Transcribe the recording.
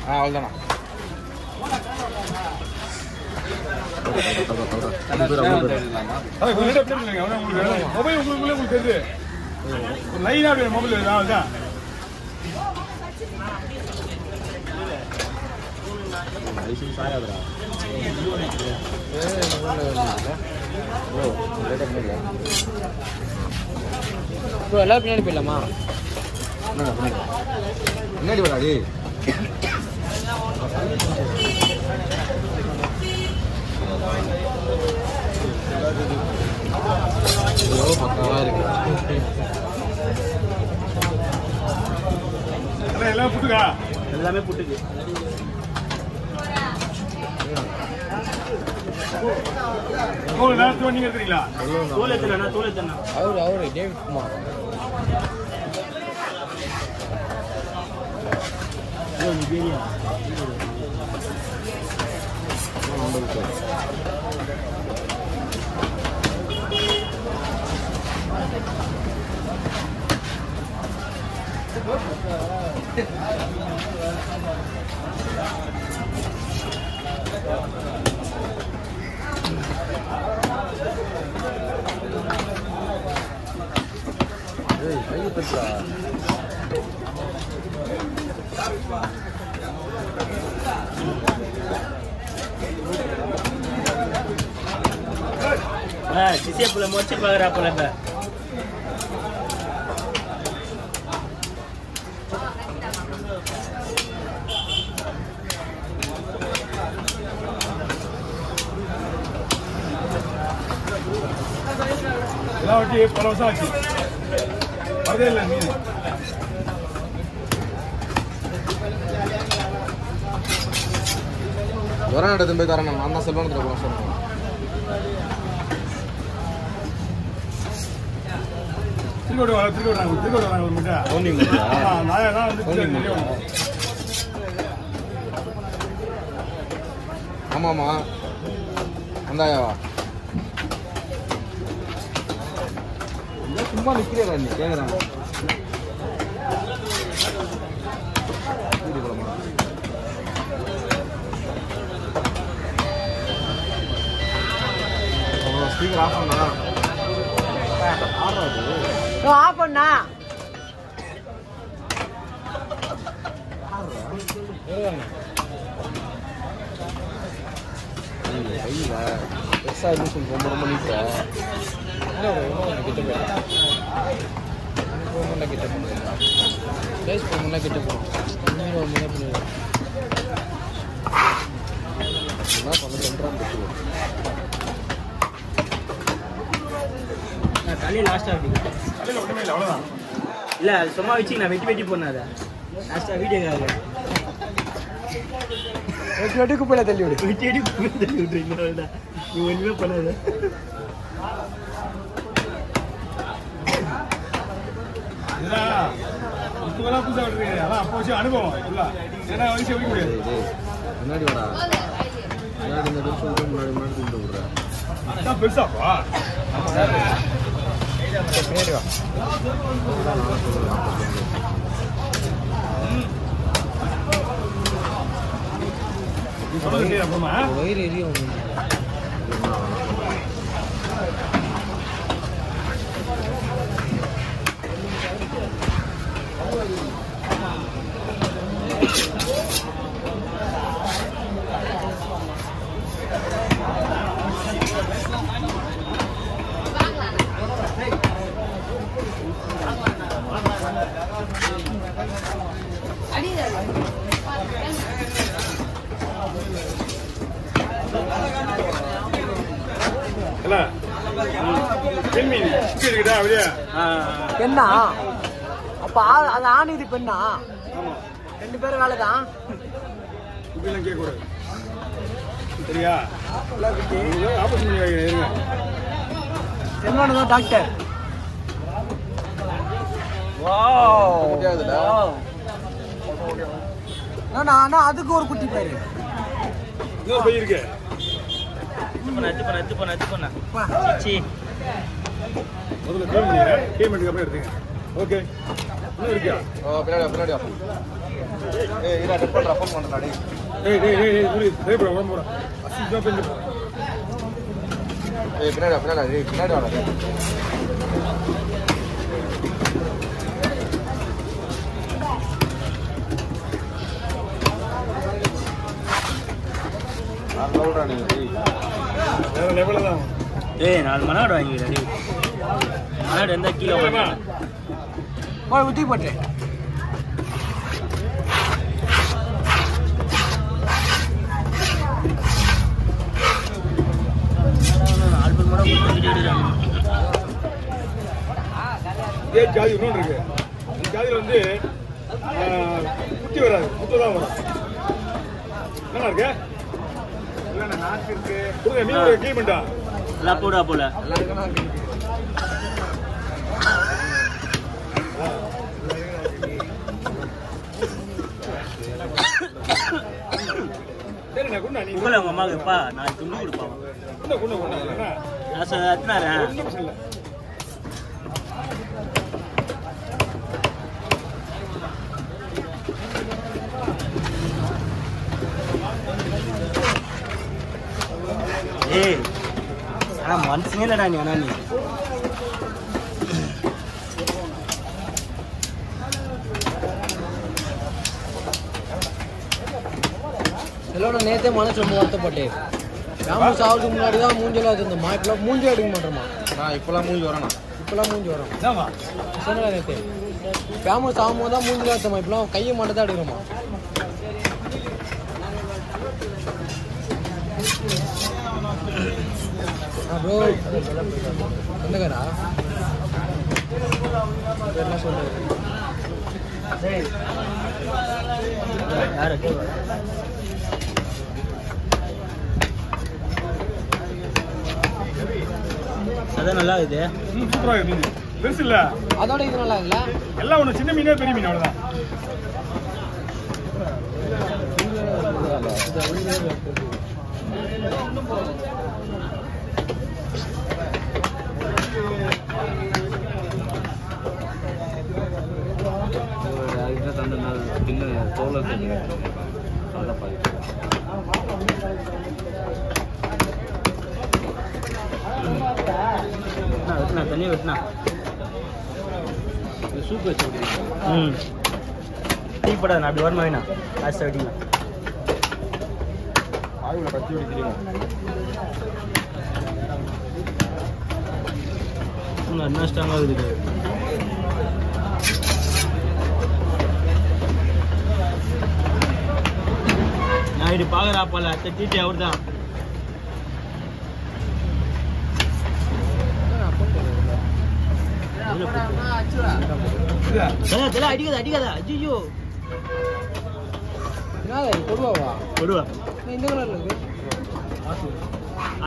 ஆ அவ்வளோதானா அதான் கொஞ்சம் நேரம் அப்படியே இல்லைங்க. அவ்வளவுதான் உங்களுக்கு வேணும். மொபைல் உங்களுக்குள்ளே உங்களுக்கு தெரியுது ஒரு லைனா அப்படி மொபைல் வருது அவ்வளவுதான் ப்ரோ எல்லாரும் பின்னாடி போயிடலாமா முன்னாடி வராது பக்காவா இருக்கு அதான் எல்லாம் புட்டுக்கா எல்லாமே புட்டுக்கு உங்களுக்கு நேரத்து நீங்க எடுத்துறீங்களா தோல் எத்தனை தோல் எத்தனை அவரு அவரு டேவிட் குமார் ஏய் கையை தட்டுடா ஆ சிசிய புள்ள மொச்சு பார்க்குறா போல இப்ப எல்லாம் வட்டி பல வருஷம் ஆச்சு வரதே இல்லை மீன் வரான் எடுத்து போய் தரேன் நான் தான் செல்வனத்தில் போக சொல்லுவேன் திருக்கோடு வர திருக்கோடு நாங்கள் திருக்கோடு வராங்க ஒரு முட்டை கவுண்டிங் பண்ணியா ஆமா, நாயா தான் வந்து திருக்கோடு நிறைய வரும். ஆமாம்மா வந்தாயாவா என்ன சும்மா நிற்கிறேன் நீ கேட்குறேன் ஸ்பீக்கர் ஆஃப் பண்ணா ஆடுறது ஆஃப் பண்ணா கையில் பெருசாக இருந்து சொல்லி ரொம்ப ரொம்ப நீட்டா கிட்ட போகணும் கிட்ட போகணும் பேஸ் போகணும்னா கிட்ட போகணும் இன்னும் ஒரு முன்னாடி பின்னாடி. என்ன பண்ண சொல்கிறான்னு தெரியல நான் தலையை லாஸ்ட்டாக வெட்டிக்கிறேன் கடையில் ஒன்றுமே இல்லை அவ்வளோதான் இல்லை அது சும்மா வச்சு நான் வெட்டி வெட்டி போனேன் அதை லாஸ்ட்டாக வீடியோக்காக வெட்டி வெட்டி குப்பையில தள்ளி விடு வெட்டி வெட்டி போய் தள்ளி விட்றீங்க அவ்வளோதான் நீ ஒன்றுமே பண்ணாத இதுதான் இப்போலாம் புதுசாக விட்டுருக்கீங்க அதான் அப்போ வச்சு அனுபவம் இல்லை ஏன்னா வயசு வைக்க முடியாது டேய், டேய், முன்னாடி வாடா முன்னாடி இந்த பேர் சொல்லிட்டு முன்னாடி முன்னாடி கொண்டு விடுறேன் அதான் பெருசாப்பா பின்னாடி வா நீ சொல்றது சரி அப்புறமா வயிறு எரியும் இல்ல பெண் மீன் சுத்தி இருக்குதா அப்படியே பெண்ணா அப்ப ஆ- அது ஆண் இது பெண்ணா ரெண்டு பேரும் வேலை தான் இப்படிலாம் கேட்கக்கூடாது சரியா ஆபரேஷன் பண்ணி வைக்கிறேன் இருங்க என்னோட தான் டாக்டர் முடியாதுடா ஆனா ஆனா அதுக்கு ஒரு குட்டி பேரு இன்னொரு பை இருக்கு நச்சு பண்ண நச்சு பண்ண நச்சு பண்ண வா. சி முதல்ல க்ளீன் பண்ணிடுறேன் க்ளீன் பண்ணிட்டு அப்புறம் எடுத்துங்க ஓகே இன்னும் இருக்கியா பின்னாடி பின்னாடி ஏய் இரா டெப் பண்றா ஃபோன் பண்றா டேய் டேய் டேய் டேய் டேய் முடி டேய் ப்ரோ உடம்பு போடா அசிங்கமா பெஞ்சு ஏய் பின்னாடி வா, பின்னாடி வா, டேய் பின்னாடி வாடா டேய். நான் லவுடா நீ டேய் வேற லெவலில் தான் ஏய் நாலு மணாடு வாங்கிக்கிறேன் டேய் மணாடு எந்த கீழே போலாமா? போய் ஊற்றி போட்டு நாலு பேர் கூட வீடியோ எடுக்கிறாங்க இதே ஜாதி இன்னொன்று இருக்கு அந்த ஜாதியில் வந்து ஆஹ், குட்டி வராது முட்டை தான் வரும் என்ன இருக்கு இல்லைண்ணா நாக்கு இருக்கு கொடுங்க மீனோட க்ளீன் பண்ணிட்டா எல்லாம் போடா போல எல்லாருக்கும் நான் இருக்கு. சரிண்ணா குண்ணா நீ உங்களை உங்க அம்மாவுக்கு எப்பா நான் துண்டு கொடுப்பாங்க குண்ணா குண்ணா குண்ணா என்ன நான் சொ- எத்தனாரேன் ஒன்றும் பிரச்சனை இல்லை ஏய் ஆனா மனுஷனே இல்லடா நீ ஆனா நீ இதோட நேத்தே மனசு ரொம்ப வருத்தப்பட்டேன் ராமு சாவுறதுக்கு முன்னாடி தான் மூஞ்செல்லாம் வச்சிருந்தோமா இப்பெல்லாம் மூஞ்சி எடுக்க மாட்டோமா நான் இப்பெல்லாம் மூஞ்சி வரேன் இப்பெல்லாம் மூஞ்சி வரும் என்னவா சொன்னா நேத்து ஃபேமஸ் ஆகும்போது தான் மூஞ்சில எடுத்தோமா இப்பெல்லாம் கையை மட்டும் தான் எடுக்கிறோமா ப்ரோ எந்தக்காரா என்ன சொல்றது யாரு அதான் நல்லா இருக்குது ம் சூப்பராக இருக்கு மீன் பெருசு இல்லை அதோட இது நல்லா இல்ல எல்லாம் ஒன்று சின்ன மீனே பெரிய மீன் அவ்வளோதான் அதுக்கு தந்து நான் பின்ன தோலை நல்லா பாதிக்கும் வெட்டினா வெட்டினா தண்ணி வெட்டினா சூப் வச்சு விடுறீங்க ம் டீ போடாது நான் அப்படி வரமா வேணா லாஸ்ட் வெட்டிங்களா ஆயுள கத்தி வெடிக்கிறீங்க இன்னும் என்ன ஸ்ட்ராங்காக இருக்குது நான் இப்படி பார்க்குறா போல அத்தை தீட்டி அவர் தான் அடிக்காத அடிக்காத அஜியோ என்னது இது கொடுவாவா கொடுவா இந்த கலர்ல இருக்கு